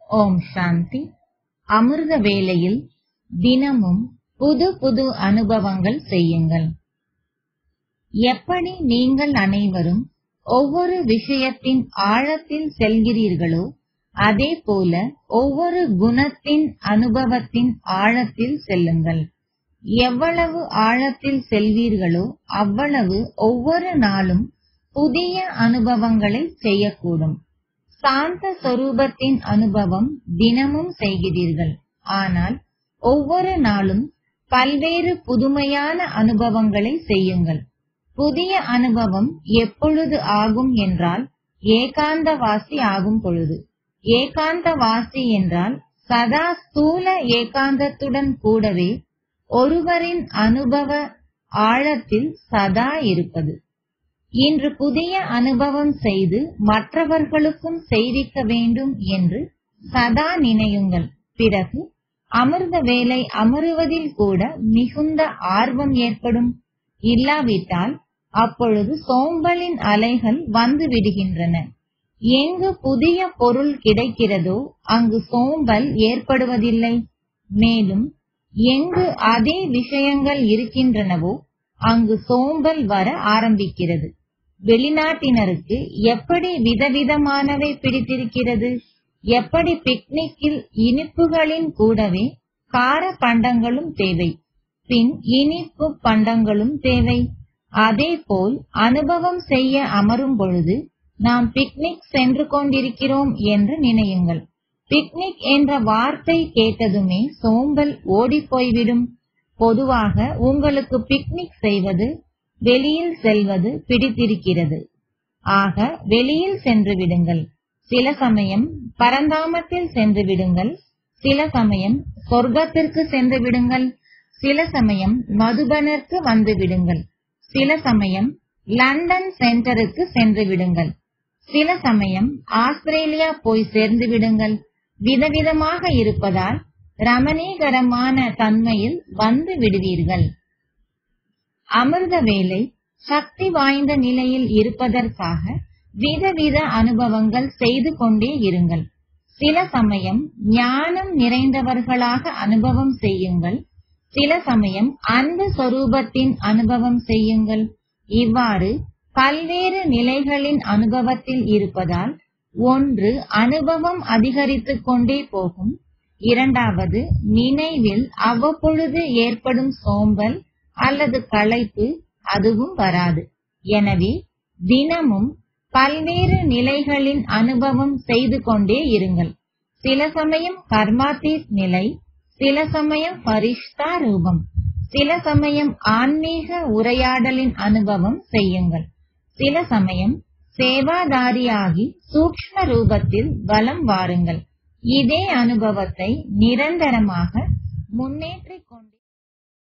ஓம் சாந்தி அமிர்த வேளையில் தினமும் புது புது அனுபவங்கள் செய்யுங்கள் எப்படி நீங்கள் அனைவரும் ஒவ்வொரு விஷயத்தின் ஆழத்தில் செல்கிறீர்களோ அதே போல ஒவ்வொரு குணத்தின் அனுபவத்தின் ஆழத்தில் செல்லுங்கள் எவ்வளவு ஆழத்தில் செல்வீர்களோ அவ்வளவு ஒவ்வொரு நாளும் புதிய அனுபவங்களை செய்யக்கூடும் சாந்த சொரூபத்தின் அனுபவம் தினமும் செய்கிறீர்கள் ஆனால் ஒவ்வொரு நாளும் பல்வேறு புதுமையான அனுபவங்களை செய்யுங்கள் புதிய அனுபவம் எப்பொழுது ஆகும் என்றால் ஏகாந்தவாசி ஆகும் பொழுது ஏகாந்தவாசி என்றால் சதா ஸ்தூல ஏகாந்தத்துடன் கூடவே ஒருவரின் அனுபவ ஆழத்தில் சதா இருப்பது இன்று புதிய அனுபவம் செய்து மற்றவர்களுக்கும் செய்விக்க வேண்டும் என்று சதா நினையுங்கள் பிறகு அமிர்த வேலை அமருவதில் கூட மிகுந்த ஆர்வம் ஏற்படும் இல்லாவிட்டால் அப்பொழுது சோம்பலின் அலைகள் வந்து விடுகின்றன எங்கு புதிய பொருள் கிடைக்கிறதோ அங்கு சோம்பல் ஏற்படுவதில்லை மேலும் எங்கு அதே விஷயங்கள் இருக்கின்றனவோ அங்கு சோம்பல் வர ஆரம்பிக்கிறது வெளிநாட்டினருக்கு எப்படி விதவிதமானவை பிடித்திருக்கிறது எப்படி பிக்னிக்கில் இனிப்புகளின் கூடவே கார பண்டங்களும் தேவை பின் இனிப்பு பண்டங்களும் தேவை அதேபோல் அனுபவம் செய்ய அமரும் பொழுது நாம் பிக்னிக் சென்று கொண்டிருக்கிறோம் என்று நினையுங்கள் பிக்னிக் என்ற வார்த்தை கேட்டதுமே சோம்பல் ஓடிப்போய்விடும் பொதுவாக உங்களுக்கு பிக்னிக் செய்வது வெளியில் செல்வது பிடித்திருக்கிறது ஆக வெளியில் சென்று விடுங்கள் சில சமயம் பரந்தாமத்தில் சென்று விடுங்கள் சில சமயம் சொர்க்கத்திற்கு சென்று விடுங்கள் சில சமயம் மதுபனிற்கு வந்து விடுங்கள் சில சமயம் லண்டன் சென்டருக்கு சென்று விடுங்கள் சில சமயம் ஆஸ்திரேலியா போய் சேர்ந்து விடுங்கள் விதவிதமாக இருப்பதால் ரமணீகரமான தன்மையில் வந்து விடுவீர்கள் அமிர்த வேலை சக்தி வாய்ந்த நிலையில் இருப்பதற்காக விதவித அனுபவங்கள் செய்து கொண்டே இருங்கள் சில சமயம் ஞானம் நிறைந்தவர்களாக அனுபவம் செய்யுங்கள் சில சமயம் அன்பு சொரூபத்தின் அனுபவம் செய்யுங்கள் இவ்வாறு பல்வேறு நிலைகளின் அனுபவத்தில் இருப்பதால் ஒன்று அனுபவம் அதிகரித்துக் கொண்டே போகும் இரண்டாவது நினைவில் அவ்வப்பொழுது ஏற்படும் சோம்பல் அல்லது களைப்பு அதுவும் வராது எனவே தினமும் பல்வேறு நிலைகளின் அனுபவம் செய்து கொண்டே இருங்கள் சில சமயம் கர்மாத்தீத் நிலை சில சமயம் பரிஷ்தா ரூபம் சில சமயம் ஆன்மீக உரையாடலின் அனுபவம் செய்யுங்கள் சில சமயம் சேவாதாரியாகி சூக்ஷ்ம ரூபத்தில் வலம் வாருங்கள் இதே அனுபவத்தை நிரந்தரமாக முன்னேற்றிக் கொண்டே